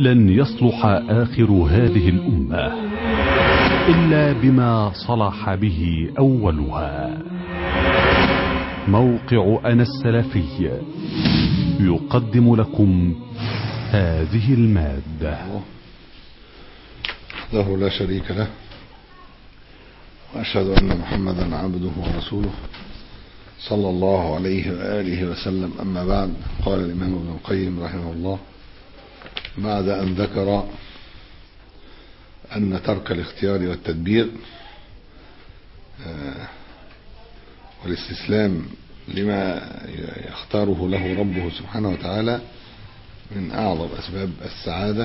لن يصلح آخر هذه الأمة إلا بما صلح به أولها موقع أنا السلفي يقدم لكم هذه المادة وحده لا شريك له وأشهد أن محمدا عبده ورسوله صلى الله عليه وآله وسلم أما بعد قال الإمام ابن القيم رحمه الله بعد أن ذكر أن ترك الاختيار والتدبير والاستسلام لما يختاره له ربه سبحانه وتعالى من أعظم أسباب السعادة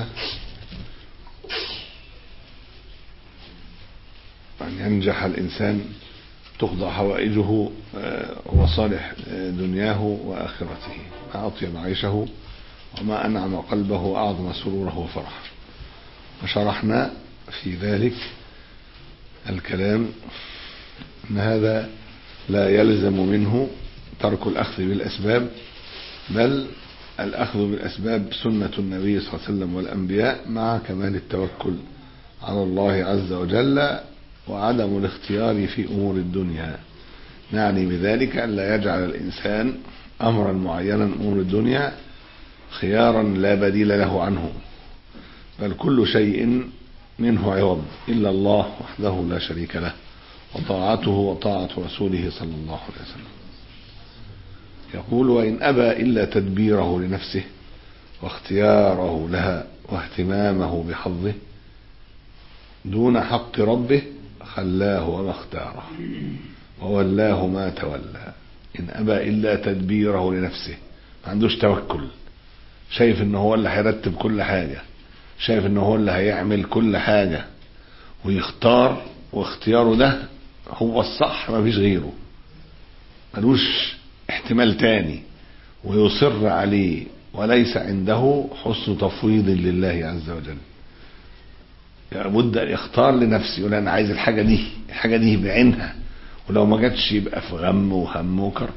أن ينجح الإنسان تخضع حوائجه وصالح دنياه وآخرته ما أطيب عيشه وما أنعم قلبه وأعظم سروره وفرحه وشرحنا في ذلك الكلام أن هذا لا يلزم منه ترك الأخذ بالأسباب بل الأخذ بالأسباب سنة النبي صلى الله عليه وسلم والأنبياء مع كمال التوكل على الله عز وجل وعدم الاختيار في أمور الدنيا نعني بذلك أن لا يجعل الإنسان أمرا معينا أمور الدنيا خيارا لا بديل له عنه بل كل شيء منه عوض إلا الله وحده لا شريك له وطاعته وطاعة رسوله صلى الله عليه وسلم يقول وإن أبى إلا تدبيره لنفسه واختياره لها واهتمامه بحظه دون حق ربه خلاه وما اختاره وولاه ما تولى إن أبى إلا تدبيره لنفسه ما عندوش توكل شايف ان هو اللي هيرتب كل حاجة شايف ان هو اللي هيعمل كل حاجة ويختار واختياره ده هو الصح ما فيش غيره ملوش احتمال تاني ويصر عليه وليس عنده حسن تفويض لله عز وجل لابد ان يختار لنفسه يقول انا عايز الحاجه دي الحاجه دي بعينها ولو ما جاتش يبقى في غم وهم وكرب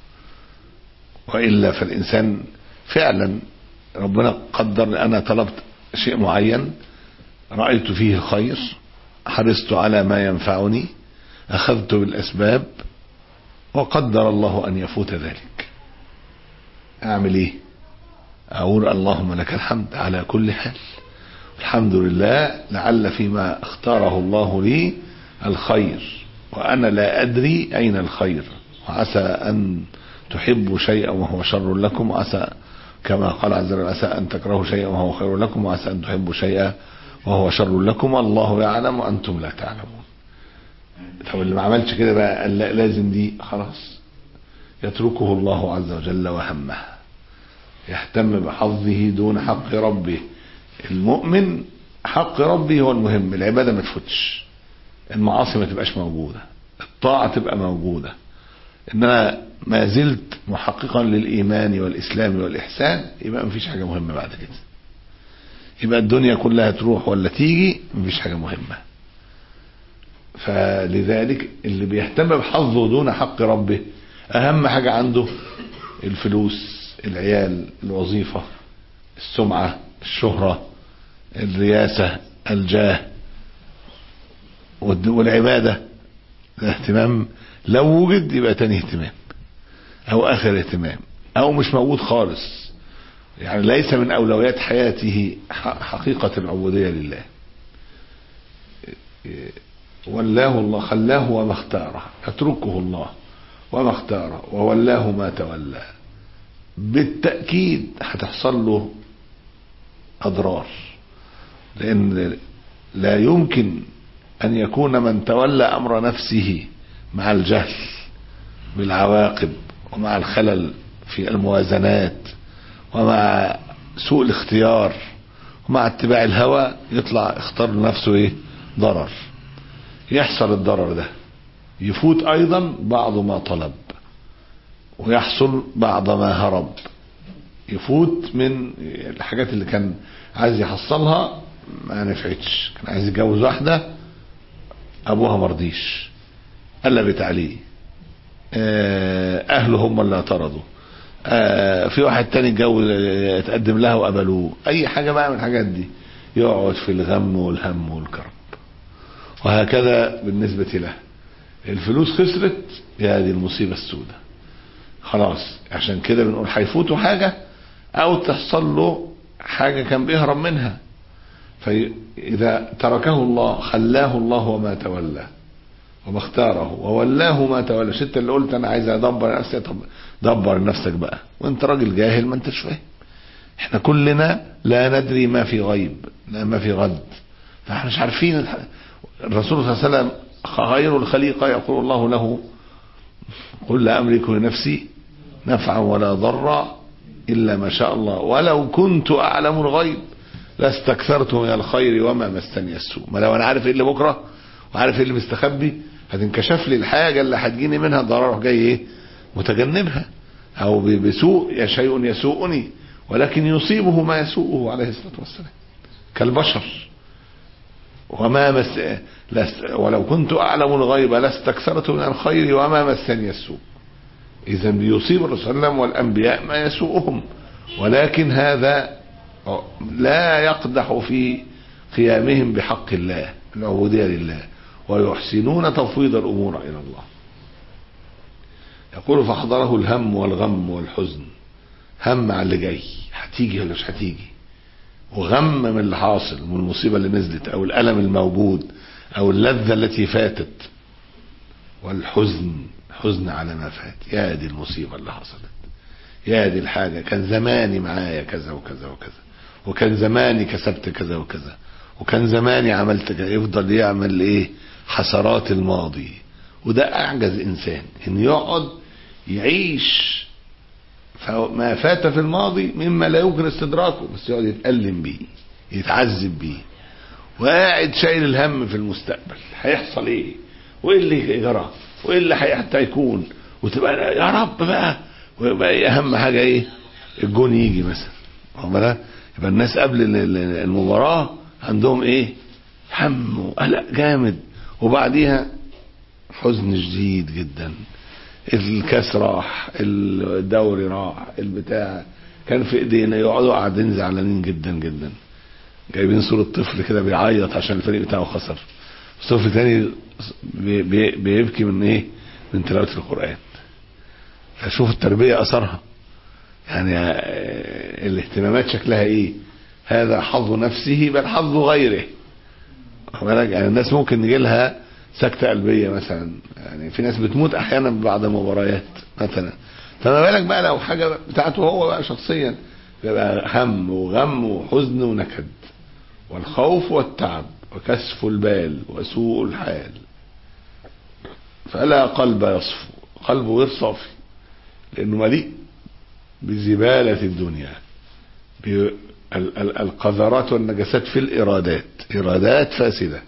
والا فالانسان فعلا ربنا قدر انا طلبت شيء معين رايت فيه خير حرصت على ما ينفعني اخذت بالاسباب وقدر الله ان يفوت ذلك اعمل ايه اقول اللهم لك الحمد على كل حال الحمد لله لعل فيما اختاره الله لي الخير وأنا لا أدري أين الخير وعسى أن تحبوا شيئا وهو شر لكم وعسى كما قال عز وجل عسى أن تكرهوا شيئا وهو خير لكم وعسى أن تحبوا شيئا وهو شر لكم والله يعلم وأنتم لا تعلمون طب اللي ما عملش كده بقى لازم دي خلاص يتركه الله عز وجل وهمه يهتم بحظه دون حق ربه المؤمن حق ربي هو المهم العباده ما تفوتش المعاصي ما تبقاش موجوده الطاعه تبقى موجوده ان انا ما زلت محققا للايمان والاسلام والاحسان يبقى ما فيش حاجه مهمه بعد كده يبقى الدنيا كلها تروح ولا تيجي ما فيش حاجه مهمه فلذلك اللي بيهتم بحظه دون حق ربه اهم حاجه عنده الفلوس العيال الوظيفه السمعه الشهرة الرياسة الجاه والعبادة الاهتمام لو وجد يبقى تاني اهتمام او اخر اهتمام او مش موجود خالص يعني ليس من اولويات حياته حقيقة العبودية لله ولاه الله خلاه وما اختاره اتركه الله وما اختاره وولاه ما تولى بالتأكيد هتحصل له أضرار لأن لا يمكن أن يكون من تولى أمر نفسه مع الجهل بالعواقب ومع الخلل في الموازنات ومع سوء الاختيار ومع اتباع الهوى يطلع اختار لنفسه ايه ضرر يحصل الضرر ده يفوت ايضا بعض ما طلب ويحصل بعض ما هرب يفوت من الحاجات اللي كان عايز يحصلها ما نفعتش كان عايز يتجوز واحدة ابوها مرضيش قلبت عليه اهله هم اللي اعترضوا آه في واحد تاني اتجوز آه، اتقدم لها وقبلوه اي حاجه بقى من الحاجات دي يقعد في الغم والهم والكرب وهكذا بالنسبه له الفلوس خسرت يا دي المصيبه السوداء خلاص عشان كده بنقول هيفوته حاجه او تحصل له حاجه كان بيهرب منها فاذا تركه الله خلاه الله وما تولى وما اختاره وولاه ما تولى مش انت اللي قلت انا عايز ادبر نفسي طب دبر نفسك بقى وانت راجل جاهل ما انتش فاهم احنا كلنا لا ندري ما في غيب لا ما في غد فاحنا مش عارفين الح- الرسول صلى الله عليه وسلم خير الخليقه يقول الله له قل لا املك لنفسي نفعا ولا ضرا الا ما شاء الله ولو كنت اعلم الغيب لاستكثرت من الخير وما مسني السوء ما لو انا عارف ايه اللي بكره وعارف ايه اللي مستخبي هتنكشف لي الحاجه اللي هتجيني منها ضرر أروح جاي ايه متجنبها او ب- بسوء يا شيء يسوءني ولكن يصيبه ما يسوءه عليه الصلاه والسلام كالبشر وما مس لست ولو كنت اعلم الغيب لاستكثرت من الخير وما مسني السوء اذا بيصيب الرسول صلى الله عليه وسلم والانبياء ما يسوءهم ولكن هذا لا يقدح في قيامهم بحق الله العبوديه لله ويحسنون تفويض الامور الى الله يقول فحضره الهم والغم والحزن هم على اللي جاي هتيجي ولا مش هتيجي وغم من اللي حاصل من المصيبة اللي نزلت او الألم الموجود او اللذة التي فاتت والحزن حزن على ما فات يا دي المصيبة اللي حصلت يا دي الحاجة كان زماني معايا كذا وكذا وكذا وكان زماني كسبت كذا وكذا وكان زماني عملت كذا يفضل يعمل ايه حسرات الماضي وده اعجز انسان انه يقعد يعيش ما فات في الماضي مما لا يمكن استدراكه بس يقعد يتألم بيه يتعذب بيه وقاعد شايل الهم في المستقبل هيحصل ايه وايه اللي جرى وايه اللي حتى يكون وتبقى يا رب بقى ويبقى إيه اهم حاجه ايه الجون يجي مثلا واخد بالك؟ يبقى الناس قبل ال- ال- المباراه عندهم ايه هم وقلق جامد وبعديها حزن شديد جدا الكاس راح الدوري راح البتاع كان في ايدينا يقعدوا قاعدين زعلانين جدا جدا جايبين صورة طفل كده بيعيط عشان الفريق بتاعه خسر طفل تاني بي بي بيبكي من ايه من تلاوة القرآن فشوف التربية اثرها يعني آه، الاهتمامات شكلها ايه هذا حظ نفسه بل حظ غيره واخد بالك؟ يعني الناس ممكن يجي لها سكتة قلبية مثلا يعني في ناس بتموت احيانا بعد مباريات مثلا فما بالك بقى لو حاجة بتاعته هو بقى شخصيا بيبقى هم وغم وحزن ونكد والخوف والتعب وكسف البال وسوء الحال فلا قلب يصفو قلبه غير صافي لانه مليء بزبالة الدنيا ب- ال- ال- القذرات والنجاسات في الإرادات إرادات فاسدة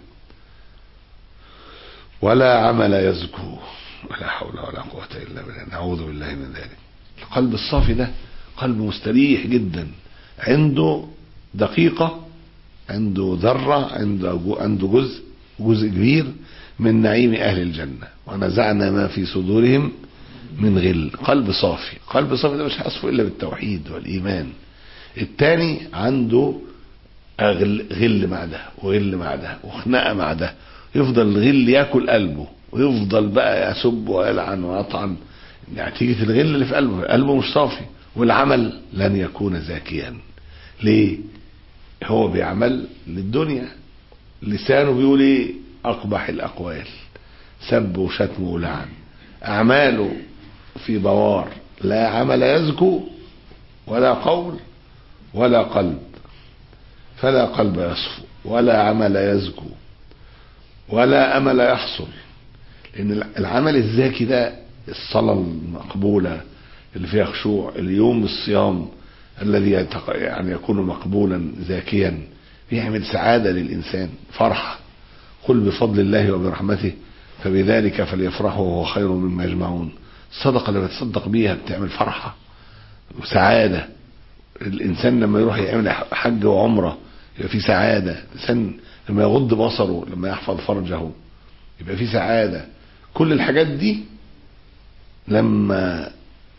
ولا عمل يزكو ولا حول ولا قوة إلا بالله نعوذ بالله من ذلك القلب الصافي ده قلب مستريح جدا عنده دقيقة عنده ذرة عنده جو- عنده جزء جزء كبير من نعيم أهل الجنة ونزعنا ما في صدورهم من غل قلب صافي قلب صافي ده مش هيصفو إلا بالتوحيد والإيمان التاني عنده غل, غل مع ده وغل مع ده وخناقه مع ده يفضل الغل ياكل قلبه ويفضل بقى يسب ويلعن ويطعن نتيجة الغل اللي في قلبه قلبه مش صافي والعمل لن يكون زاكيا ليه هو بيعمل للدنيا لسانه بيقول ايه اقبح الاقوال سب وشتم ولعن اعماله في بوار لا عمل يزكو ولا قول ولا قلب فلا قلب يصفو ولا عمل يزكو ولا امل يحصل لان العمل الزاكي ده الصلاه المقبوله اللي فيها خشوع اليوم الصيام الذي يتق- يعني يكون مقبولا زاكيا بيعمل سعاده للانسان فرحه قل بفضل الله وبرحمته فبذلك فليفرحوا وهو خير مما يجمعون الصدقه اللي بتصدق بيها بتعمل فرحه وسعاده الانسان لما يروح يعمل حج وعمره يبقى في سعاده الانسان لما يغض بصره لما يحفظ فرجه يبقى في سعاده كل الحاجات دي لما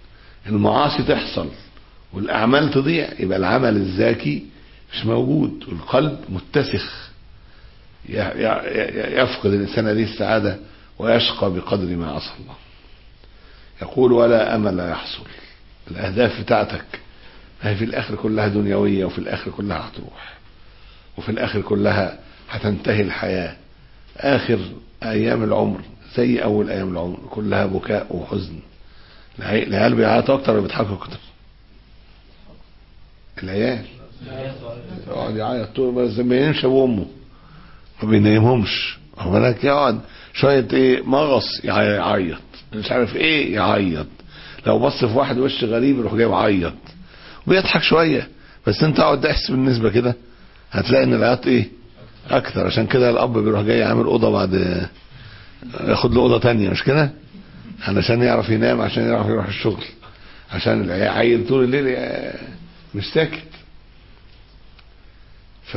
المعاصي تحصل والاعمال تضيع يبقى العمل الزاكي مش موجود والقلب متسخ ي- ي- يفقد الانسان هذه السعاده ويشقى بقدر ما عصى الله يقول ولا امل يحصل الاهداف بتاعتك ما هي في الاخر كلها دنيويه وفي الاخر كلها هتروح وفي الاخر كلها هتنتهي الحياه اخر ايام العمر زي اول ايام العمر كلها بكاء وحزن العي- العيال بيعيطوا اكتر ولا بيضحكوا اكتر العيال يقعد يعيط طول بس ما ينامش ابوه وامه ما بينامهمش واخد بالك يقعد شويه ايه مغص يع- يعيط مش عارف ايه يعيط لو بص في واحد وش غريب يروح جاي يعيط وبيضحك شويه بس انت اقعد احسب النسبه كده هتلاقي ان العياط ايه اكتر عشان كده الاب بيروح جاي عامل اوضه بعد ياخد له اوضه تانية مش كده علشان يعرف ينام عشان يعرف يروح الشغل عشان العيل طول الليل ي- مش ساكت ف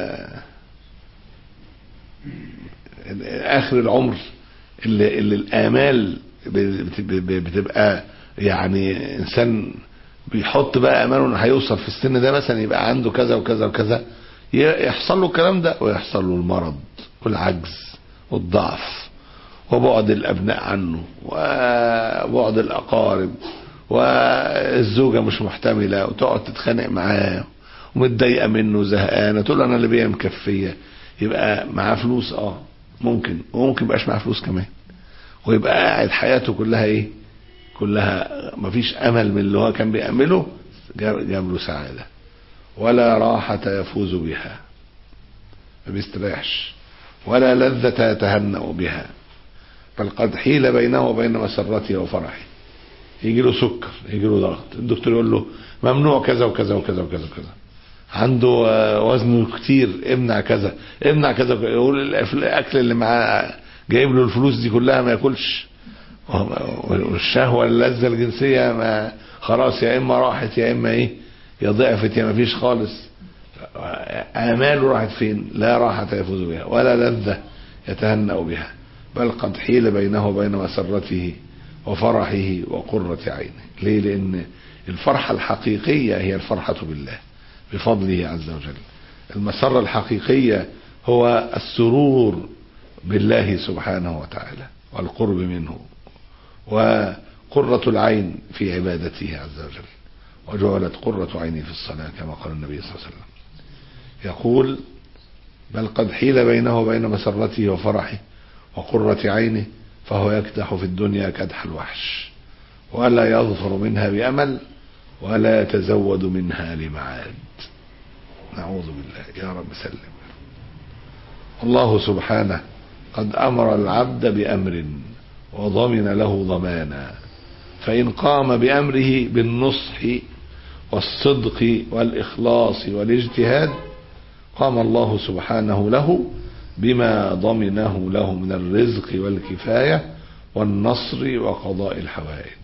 اخر العمر اللي, اللي الامال بت- بت- بتبقى يعني انسان بيحط بقى اماله انه هيوصل في السن ده مثلا يبقى عنده كذا وكذا وكذا ي- يحصل له الكلام ده ويحصل له المرض والعجز والضعف وبعد الابناء عنه وبعد الاقارب والزوجه مش محتمله وتقعد تتخانق معاه ومتضايقه منه زهقانه تقول له انا اللي بيا مكفيه يبقى معاه فلوس اه ممكن وممكن يبقاش معاه فلوس كمان ويبقى قاعد حياته كلها ايه كلها مفيش امل من اللي هو كان بيعمله جاب جاب له سعاده ولا راحه يفوز بها ما بيستريحش ولا لذة يتهنأ بها بل قد حيل بينه وبين مسرته وفرحه يجي له سكر يجي له ضغط الدكتور يقول له ممنوع كذا وكذا وكذا وكذا وكذا عنده آه، وزنه كتير امنع كذا امنع كذا وكذا. يقول الأف- الاكل اللي معاه جايب له الفلوس دي كلها ما ياكلش والشهوه اللذه الجنسيه ما خلاص يا اما راحت يا اما ايه يا ضعفت يا ما فيش خالص آماله راحت فين لا راحة يفوز بها ولا لذة يتهنأ بها بل قد حيل بينه وبين مسرته وفرحه وقرة عينه ليه لأن الفرحة الحقيقية هي الفرحة بالله بفضله عز وجل المسرة الحقيقية هو السرور بالله سبحانه وتعالى والقرب منه وقرة العين في عبادته عز وجل وجعلت قرة عيني في الصلاة كما قال النبي صلى الله عليه وسلم يقول بل قد حيل بينه وبين مسرته وفرحه وقرة عينه فهو يكدح في الدنيا كدح الوحش ولا يظفر منها بأمل ولا يتزود منها لمعاد نعوذ بالله يا رب سلم الله سبحانه قد أمر العبد بأمر وضمن له ضمانا فإن قام بأمره بالنصح والصدق والإخلاص والاجتهاد قام الله سبحانه له بما ضمنه له من الرزق والكفاية والنصر وقضاء الحوائج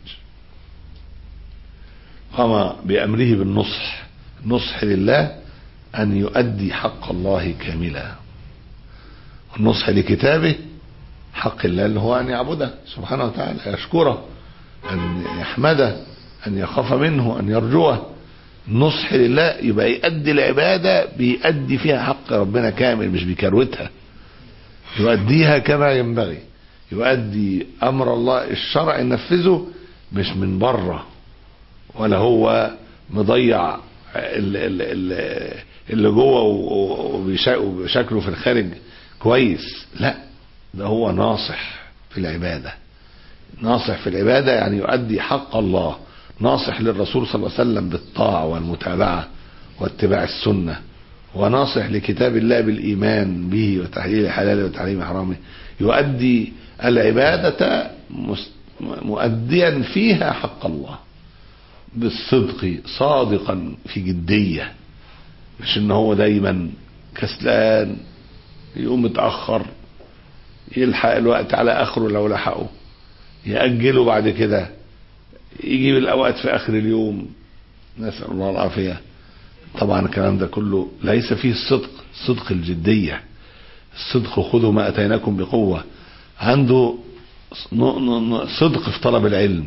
قام بأمره بالنصح النصح لله أن يؤدي حق الله كاملا النصح لكتابه حق الله اللي هو أن يعبده سبحانه وتعالى يشكره أن يحمده أن يخاف منه أن يرجوه النصح لله يبقى يؤدي العبادة بيأدي فيها حق ربنا كامل مش بيكروتها يؤديها كما ينبغي يؤدي أمر الله الشرع ينفذه مش من بره ولا هو مضيع ال- ال- ال- اللي جوه و- وبيشا- وبشكله في الخارج كويس لا ده هو ناصح في العبادة ناصح في العبادة يعني يؤدي حق الله ناصح للرسول صلى الله عليه وسلم بالطاعة والمتابعة واتباع السنة وناصح لكتاب الله بالإيمان به وتحليل حلاله وتحريم حرامه يؤدي العبادة مس- مؤديا فيها حق الله بالصدق صادقا في جدية مش ان هو دايما كسلان يقوم متأخر يلحق الوقت على اخره لو لحقه يأجله بعد كده يجيب الاوقات في اخر اليوم نسأل الله العافية طبعا الكلام ده كله ليس فيه الصدق صدق الجدية الصدق خذوا ما اتيناكم بقوة عنده صدق في طلب العلم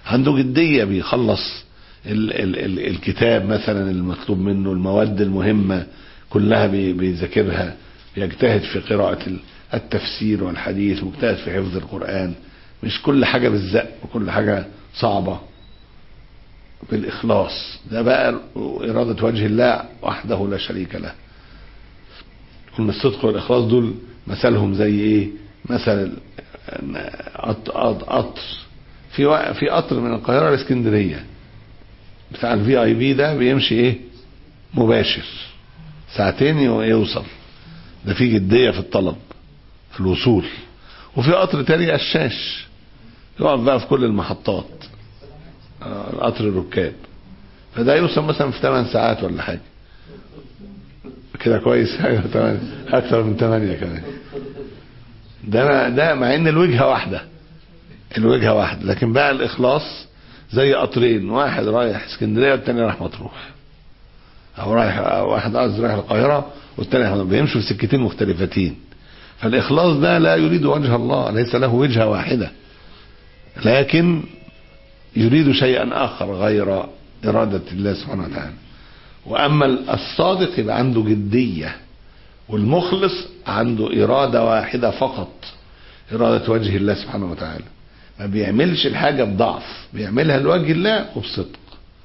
عنده جدية بيخلص ال ال ال الكتاب مثلا المطلوب منه المواد المهمة كلها بي- بيذاكرها يجتهد في قراءة ال- التفسير والحديث مجتهد في حفظ القرآن مش كل حاجة بالزق وكل حاجة صعبة بالإخلاص ده بقى إرادة وجه الله وحده لا شريك له قلنا الصدق والإخلاص دول مثلهم زي إيه مثل قط- قط- قطر في وا- في قطر من القاهرة لإسكندرية بتاع الفي اي بي ده بيمشي ايه مباشر ساعتين يو- يوصل ده في جدية في الطلب في الوصول وفي قطر تاني قشاش يقف بقى في كل المحطات آه، قطر الركاب فده يوصل مثلا في 8 ساعات ولا حاجة كده كويس حاجة تمانية أكثر من 8 كمان ده ده مع إن الوجهة واحدة الوجهة واحدة لكن بقى الإخلاص زي قطرين واحد رايح اسكندرية والتاني رايح مطروح أو رايح واحد قصدي رايح القاهرة والتاني رايح مطروح. بيمشوا في سكتين مختلفتين فالإخلاص ده لا يريد وجه الله ليس له وجهة واحدة لكن يريد شيئا آخر غير إرادة الله سبحانه وتعالى وأما الصادق يبقى عنده جدية والمخلص عنده إرادة واحدة فقط إرادة وجه الله سبحانه وتعالى ما بيعملش الحاجة بضعف بيعملها لوجه الله وبصدق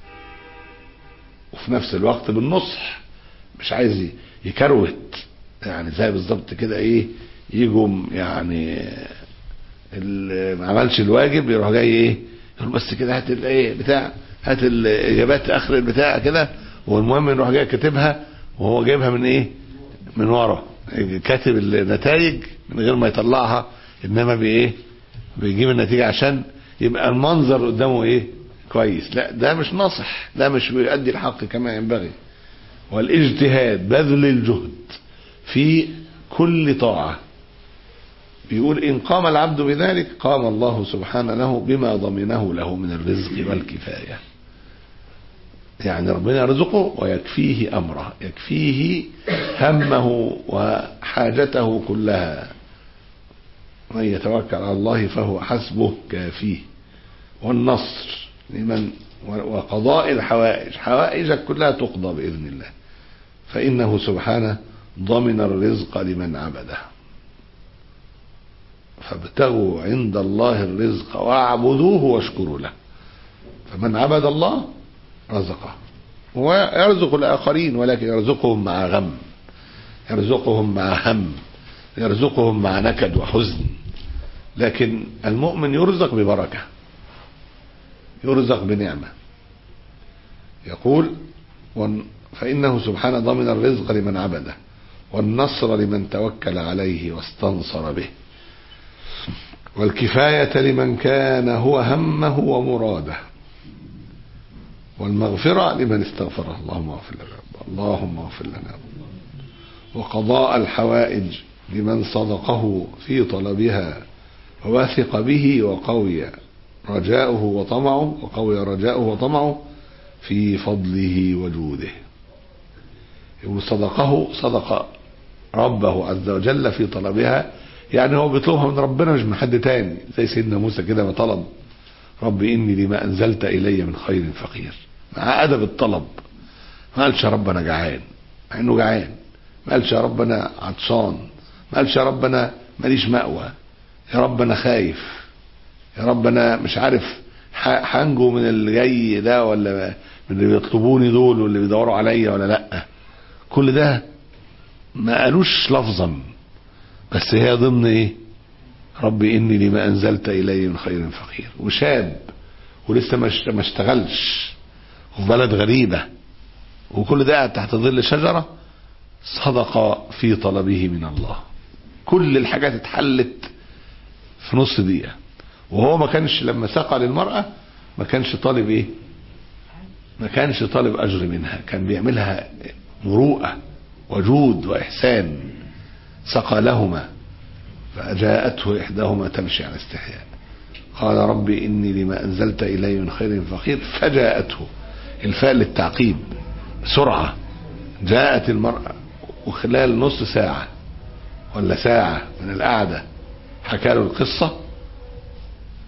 وفي نفس الوقت بالنصح مش عايز يكروت يعني زي بالظبط كده ايه يجوا يعني اللي ما عملش الواجب يروح جاي ايه يقول بس كده هات الايه بتاع هات الاجابات اخر البتاع كده والمهم يروح جاي كاتبها وهو جايبها من ايه من ورا كاتب النتائج من غير ما يطلعها انما بايه بيجيب النتيجة عشان يبقى المنظر قدامه ايه كويس لا ده مش ناصح ده مش بيؤدي الحق كما ينبغي والاجتهاد بذل الجهد في كل طاعة بيقول إن قام العبد بذلك قام الله سبحانه له بما ضمنه له من الرزق والكفاية يعني ربنا يرزقه ويكفيه أمره يكفيه همه وحاجته كلها من يتوكل على الله فهو حسبه كافيه والنصر لمن وقضاء الحوائج حوائجك كلها تقضى بإذن الله فإنه سبحانه ضمن الرزق لمن عبده فابتغوا عند الله الرزق واعبدوه واشكروا له فمن عبد الله رزقه ويرزق الآخرين ولكن يرزقهم مع غم يرزقهم مع هم يرزقهم مع نكد وحزن لكن المؤمن يرزق ببركة يرزق بنعمة يقول فإنه سبحانه ضمن الرزق لمن عبده والنصر لمن توكل عليه واستنصر به والكفاية لمن كان هو همه ومراده والمغفرة لمن استغفره اللهم اغفر لنا اللهم اغفر لنا وقضاء الحوائج لمن صدقه في طلبها ووثق به وقوي رجاؤه وطمعه وقوي رجاؤه وطمعه في فضله وجوده يقول صدقه صدق ربه عز وجل في طلبها يعني هو بيطلبها من ربنا مش من حد تاني زي سيدنا موسى كده ما طلب رب إني لما أنزلت إلي من خير فقير مع أدب الطلب ما قالش يا رب أنا جعان مع إنه جعان ما قالش يا رب أنا عطشان ما قالش يا رب أنا ماليش مأوى يا رب أنا خايف يا رب أنا مش عارف هنجو من اللي جاي ده ولا من اللي بيطلبوني دول واللي بيدوروا عليا ولا لأ كل ده ما قالوش لفظا بس هي ضمن ايه ربي اني لما انزلت الي من خير فقير وشاب ولسه ما اشتغلش وفي بلد غريبة وكل ده قاعد تحت ظل شجرة صدق في طلبه من الله كل الحاجات اتحلت في نص دقيقة وهو ما كانش لما سقى للمرأة ما كانش طالب ايه ما كانش طالب اجر منها كان بيعملها مروءة وجود واحسان سقى لهما فجاءته إحداهما تمشي على استحياء قال ربي إني لما أنزلت إلي من خير فقير فجاءته الفاء للتعقيب سرعة جاءت المرأة وخلال نص ساعة ولا ساعة من القعدة حكى له القصة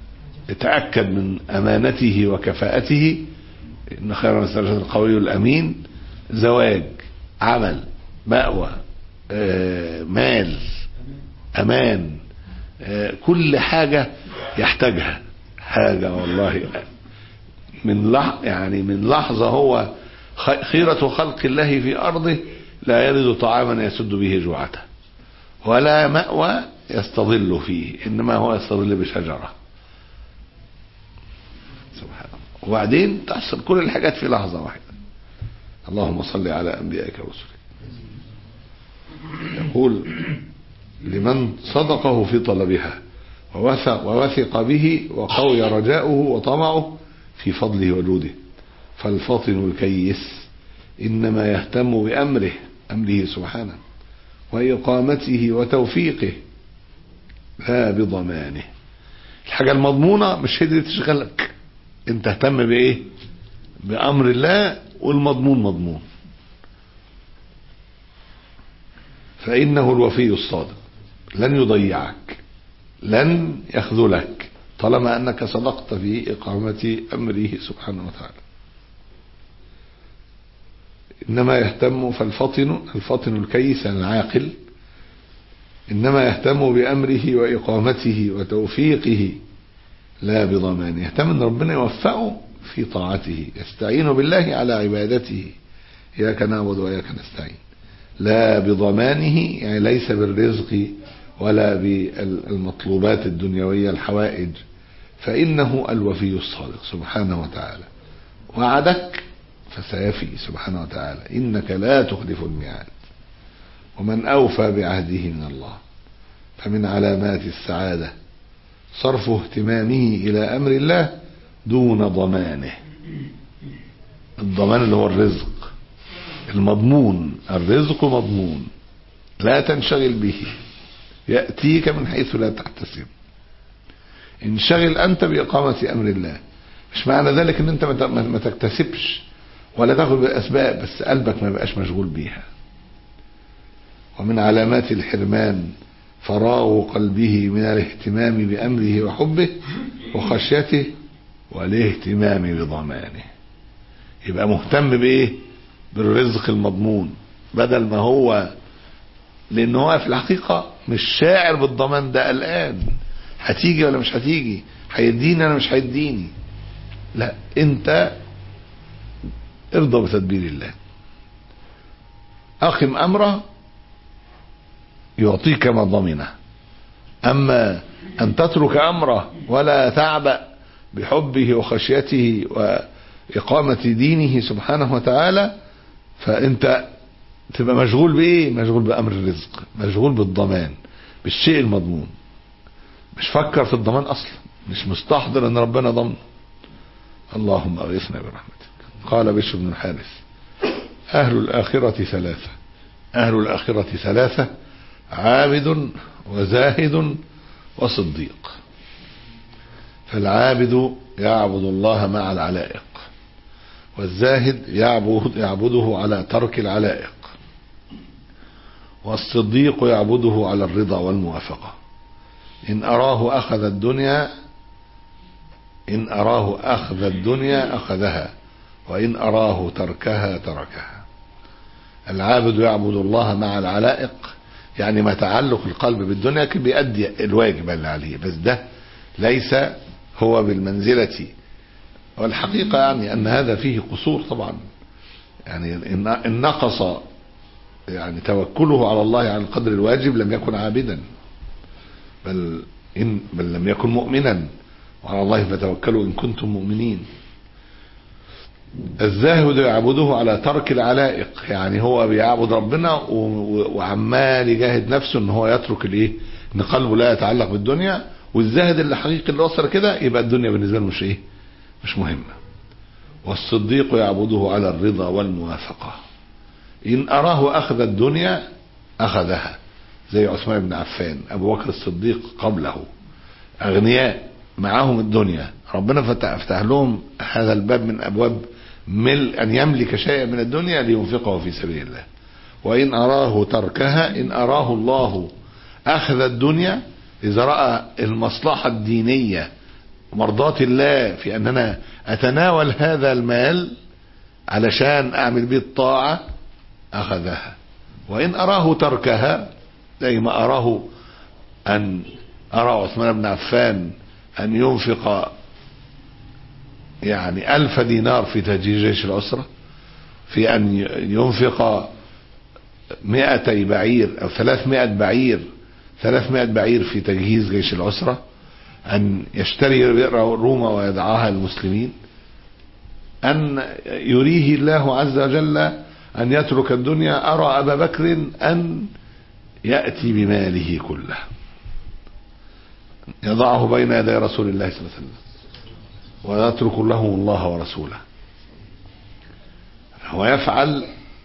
يتأكد من أمانته وكفاءته إن خير الاسترشاد القوي الأمين زواج عمل مأوى آه، مال أمان آه، كل حاجة يحتاجها حاجة والله من لح يعني من لحظة هو خ- خيرة خلق الله في أرضه لا يجد طعاما يسد به جوعته ولا مأوى يستظل فيه إنما هو يستظل بشجرة سبحان الله وبعدين تحصل كل الحاجات في لحظة واحدة اللهم صل على أنبيائك ورسلك يقول لمن صدقه في طلبها ووثق, ووثق به وقوي رجاؤه وطمعه في فضله وجوده فالفطن الكيس إنما يهتم بأمره أمره سبحانه وإقامته وتوفيقه لا بضمانه الحاجة المضمونة مش هي دي اللي تشغلك انت اهتم بايه بأمر الله والمضمون مضمون فإنه الوفي الصادق لن يضيعك لن يخذلك طالما أنك صدقت في إقامة أمره سبحانه وتعالى إنما يهتم فالفطن الفطن الكيس العاقل إنما يهتم بأمره وإقامته وتوفيقه لا بضمانه يهتم أن ربنا يوفقه في طاعته يستعين بالله على عبادته إياك نعبد وإياك نستعين لا بضمانه يعني ليس بالرزق ولا بالمطلوبات الدنيوية الحوائج فإنه الوفي الصادق سبحانه وتعالى وعدك فسيفي سبحانه وتعالى إنك لا تخلف الميعاد ومن أوفى بعهده من الله فمن علامات السعادة صرف اهتمامه إلى أمر الله دون ضمانه الضمان اللي هو الرزق المضمون الرزق مضمون لا تنشغل به يأتيك من حيث لا تحتسب انشغل أنت بإقامة أمر الله مش معنى ذلك ان انت ما تكتسبش ولا تاخذ بالاسباب بس قلبك ما يبقاش مشغول بيها ومن علامات الحرمان فراغ قلبه من الاهتمام بامره وحبه وخشيته والاهتمام بضمانه يبقى مهتم بايه بالرزق المضمون بدل ما هو لان هو في الحقيقه مش شاعر بالضمان ده الان هتيجي ولا مش هتيجي هيديني ولا مش هيديني لا انت ارضى بتدبير الله اقم امره يعطيك ما ضمنه اما ان تترك امره ولا تعبأ بحبه وخشيته واقامة دينه سبحانه وتعالى فانت تبقى مشغول بايه مشغول بامر الرزق مشغول بالضمان بالشيء المضمون مش فكر في الضمان اصلا مش مستحضر ان ربنا ضمن اللهم اغثنا برحمتك قال بشر بن الحارث اهل الاخرة ثلاثة اهل الاخرة ثلاثة عابد وزاهد وصديق فالعابد يعبد الله مع العلائق والزاهد يعبد يعبده على ترك العلائق والصديق يعبده على الرضا والموافقة إن أراه أخذ الدنيا إن أراه أخذ الدنيا أخذها وإن أراه تركها تركها العابد يعبد الله مع العلائق يعني ما تعلق القلب بالدنيا كان بيأدي الواجب اللي عليه بس ده ليس هو بالمنزلة والحقيقة يعني أن هذا فيه قصور طبعا يعني إن نقص يعني توكله على الله على القدر الواجب لم يكن عابدا بل إن بل لم يكن مؤمنا وعلى الله فتوكلوا إن كنتم مؤمنين الزاهد يعبده على ترك العلائق يعني هو بيعبد ربنا وعمال يجاهد نفسه ان هو يترك الايه ان قلبه لا يتعلق بالدنيا والزاهد اللي حقيقي اللي وصل كده يبقى الدنيا بالنسبه له مش ايه مش مهمه والصديق يعبده على الرضا والموافقه ان اراه اخذ الدنيا اخذها زي عثمان بن عفان ابو بكر الصديق قبله اغنياء معاهم الدنيا ربنا فتح, فتح لهم هذا الباب من ابواب مل ان يملك شيئا من الدنيا لينفقه في سبيل الله وان اراه تركها ان اراه الله اخذ الدنيا اذا راى المصلحه الدينيه مرضاة الله في أن أنا أتناول هذا المال علشان أعمل به الطاعة أخذها وإن أراه تركها زي ما أراه أن أرى عثمان بن عفان أن ينفق يعني ألف دينار في تهجير جيش الأسرة في أن ينفق مئتي بعير أو ثلاثمائة بعير ثلاثمائة بعير في تجهيز جيش الأسرة أن يشتري بئر روما ويدعاها للمسلمين أن يريه الله عز وجل أن يترك الدنيا أرى أبا بكر أن يأتي بماله كله يضعه بين يدي رسول الله صلى الله عليه وسلم ويترك له الله ورسوله هو يفعل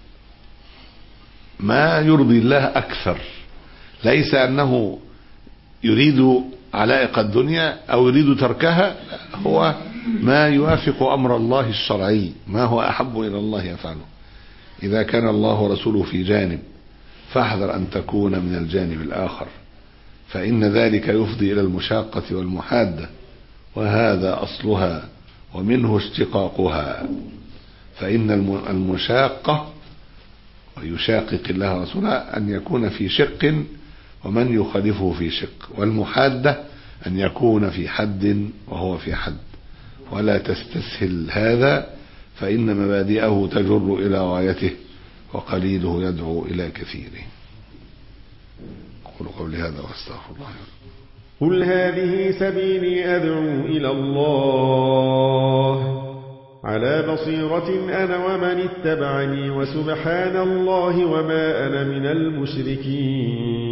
ما يرضي الله أكثر ليس أنه يريد علائق الدنيا أو يريد تركها هو ما يوافق أمر الله الشرعي ما هو أحب إلى الله يفعله إذا كان الله ورسوله في جانب فاحذر أن تكون من الجانب الآخر فإن ذلك يفضي إلى المشاقة والمحادة وهذا أصلها ومنه اشتقاقها فإن المشاقة ويشاقق الله ورسوله أن يكون في شق ومن يخالفه في شق والمحادة أن يكون في حد وهو في حد ولا تستسهل هذا فإن مبادئه تجر إلى غايته وقليله يدعو إلى كثيره أقول قولي هذا واستغفر الله قل هذه سبيلي أدعو إلى الله على بصيرة أنا ومن اتبعني وسبحان الله وما أنا من المشركين